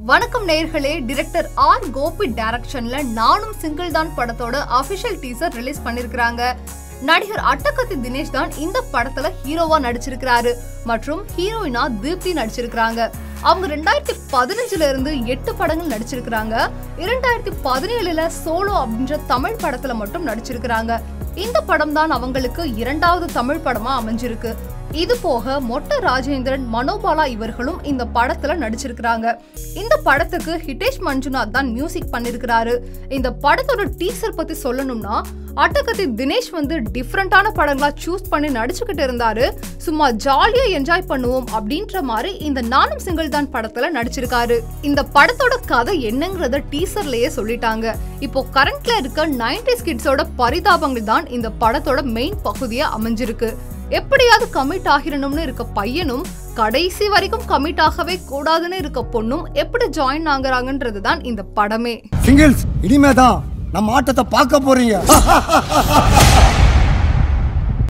வணக்கம் நேயர்களே director R Gopi டைரக்ஷன்ல நானும் சிங்கிள் தான் படத்தோட அபிஷியல் டீசர் ரிலீஸ் பண்ணிருக்காங்க நடிகர் அட்டகத்தி தினேஷ் தான் இந்த படத்துல ஹீரோவா நடிச்சிருக்கிறாரு மற்றும் ஹீரோயினா தீப்தி நடிச்சிருக்காங்க அவங்க ரெண்டாயிரத்தி பதினஞ்சுல இருந்து எட்டு படங்கள் நடிச்சிருக்காங்க இரண்டாயிரத்தி பதினேழுல சோலோ அப்படின்ற தமிழ் படத்துல மட்டும் நடிச்சிருக்காங்க இந்த படம் தான் அவங்களுக்கு இரண்டாவது தமிழ் படமா அமைஞ்சிருக்கு இது போக மொட்ட ராஜேந்திரன் மனோபாலா இவர்களும் இந்த படத்துல நடிச்சிருக்கிறாங்க இந்த படத்துக்கு ஹிதேஷ் மஞ்சுநாத் தான் மியூசிக் பண்ணிருக்கிறாரு இந்த படத்தோட டீசர் பத்தி சொல்லணும்னா அட்டகத்தி தினேஷ் வந்து டிஃப்ரெண்டான படங்களா சூஸ் பண்ணி நடிச்சுக்கிட்டு இருந்தாரு சும்மா ஜாலியா என்ஜாய் பண்ணுவோம் அப்படின்ற மாதிரி இந்த நானும் சிங்கிள் தான் படத்துல நடிச்சிருக்காரு இந்த படத்தோட கதை என்னங்கறத டீசர்லயே சொல்லிட்டாங்க இப்போ கரண்ட்ல இருக்க 90s கிட்ஸோட பரிதாபங்கள் தான் இந்த படத்தோட மெயின் பகுதியா அமைஞ்சிருக்கு எப்படியாவது கமிட் ஆகிரணும்னு இருக்க பையனும் கடைசி வரைக்கும் கமிட் ஆகவே கூடாதுன்னு இருக்க பொண்ணும் எப்படி ஜாயின் ஆகுறாங்கன்றது தான் இந்த படமே சிங்கிள்ஸ் இனிமே தான் நம்ம ஆட்டத்தை பார்க்க போறீங்க